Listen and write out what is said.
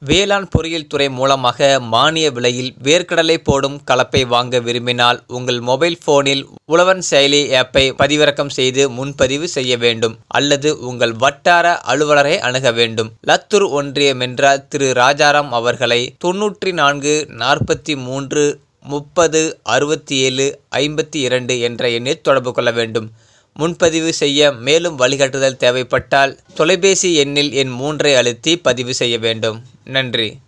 வேளாண் பொறியியல் துறை மூலமாக மானிய விலையில் வேர்க்கடலை போடும் கலப்பை வாங்க விரும்பினால் உங்கள் மொபைல் போனில் உழவன் செயலி ஆப்பை பதிவிறக்கம் செய்து முன்பதிவு செய்ய வேண்டும் அல்லது உங்கள் வட்டார அலுவலரை அணுக வேண்டும் லத்தூர் ஒன்றியம் என்றால் திரு ராஜாராம் அவர்களை தொன்னூற்றி நான்கு நாற்பத்தி மூன்று முப்பது அறுபத்தி ஏழு ஐம்பத்தி இரண்டு என்ற எண்ணில் தொடர்பு கொள்ள வேண்டும் முன்பதிவு செய்ய மேலும் வழிகாட்டுதல் தேவைப்பட்டால் தொலைபேசி எண்ணில் எண் மூன்றை அழுத்தி பதிவு செய்ய வேண்டும் நன்றி